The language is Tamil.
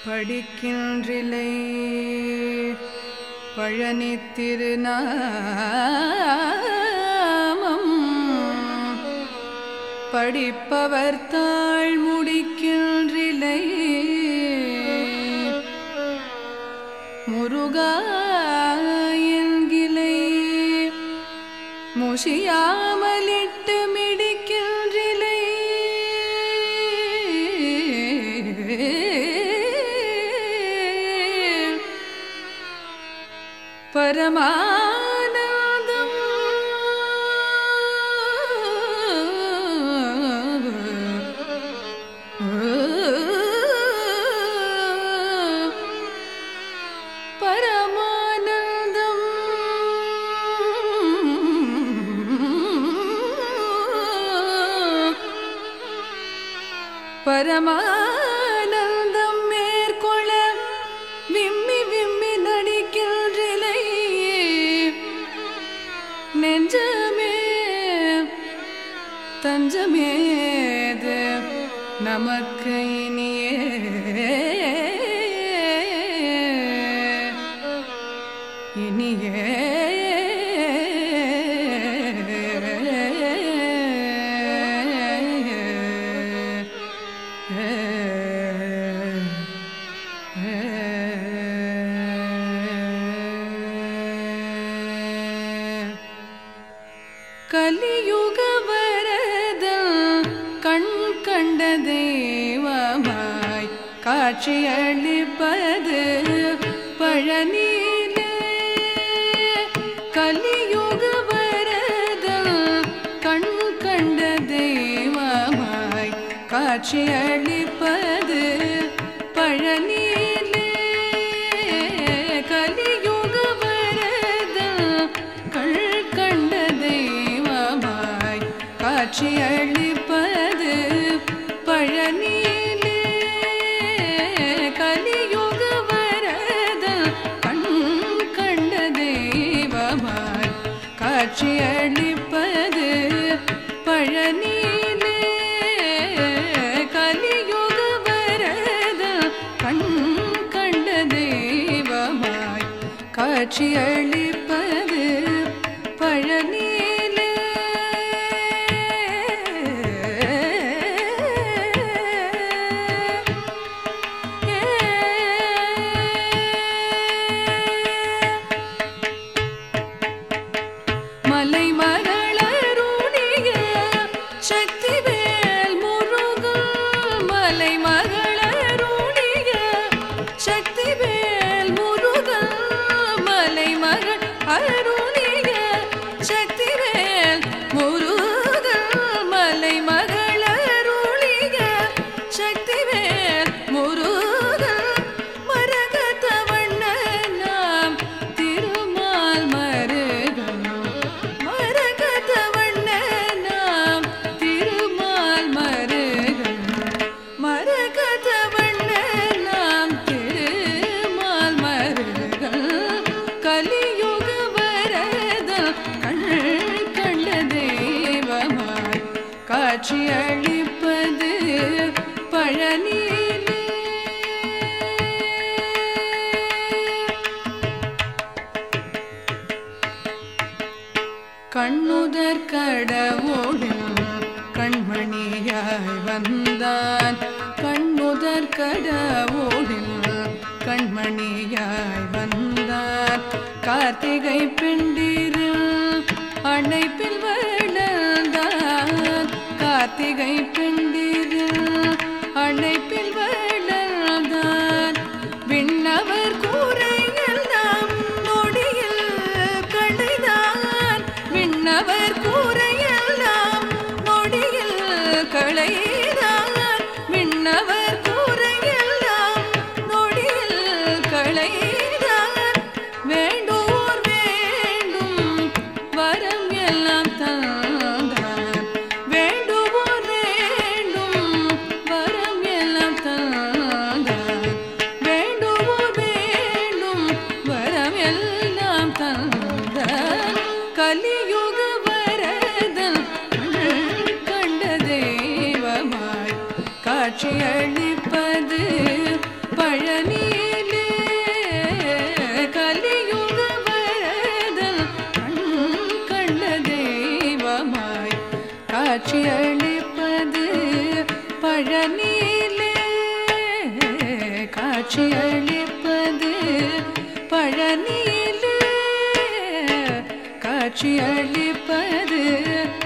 படிக்கின்றிலை பழனி திருநாமம் படிப்பவர் தாழ் முடிக்கின்றிலை முருகா என்கிலை முஷியாமலிட்டு மிடிக்கின்றிலை பரமானந்தம் பரமானந்தம் பரமானந்தம் மேற்கொள்ள விம்மி விம்மி நடிக்கின்றிலை நெஞ்சமே தஞ்சமேது நமக்கு இனியே இனியே கலியுக வரத கண் கண்ட தெய்வமாய் காட்சியளிப்பது பழனியிலே கலியுக வரத கண் கண்ட தெய்வமாய் காட்சியளிப்பது பழனியிலே கலியுக வரத கண் கண்ட தெய்வமாய் காட்சியளிப்பது பழனியிலே கலியுக வரத கண் கண்ட தெய்வமாய் காட்சியளிப்பது பழனியிலே கலியுக வரத கண் கண்ட தெய்வமாய் காட்சியளிப்பது பழனியிலே மலை மகளருடைய சக்திவேல் முருகா மலை மகளருடைய சக்திவேல் முருகா மலை மகள் அருணிய சக்திவேல் முருகா மலை மகள் அருளிய சக்திவேல் முருகா மரகத வண்ணனாம் திருமால் மருகன் மரகத வண்ணனாம் திருமால் மருகன் மரகத வண்ணனாம் திருமால் மருகன் கலியுக வரத கண் கண்ட தெய்வமாய் காட்சியளிப்பது பழனியிலே கண்ணுதற் கடவுளில் கண்மணியாய் வந்தான் கண்ணுதற் கடவுளில் கண்மணியாய் வந்தான் கார்த்திகை பெண்டிரில் அணைப்பில் வளர்ந்தான் கார்த்திகை பெண்டிரில் அணைப்பில் வளர்ந்தான் விண்ணவர் கூரையெல்லாம் நொடியில் களைதான் விண்ணவர் கூரையெல்லாம் நொடியில் களைதான் விண்ணவர் கூரையெல்லாம் நொடியில் களைதான் வேண்டோர் வேண்டும் வரம் எல்லாம் தந்தான் வேண்டுவோர் வேண்டும் வரம் எல்லாம் தந்தான் வேண்டுவோர் வேண்டும் வரம் எல்லாம் தந்தான் கலியுக வரதன் கண்ட தெய்வமாய் காட்சியளிப்பது பழ காட்சியளிப்பது பழனியிலே காட்சியளிப்பது பழனியிலே காட்சியளிப்பது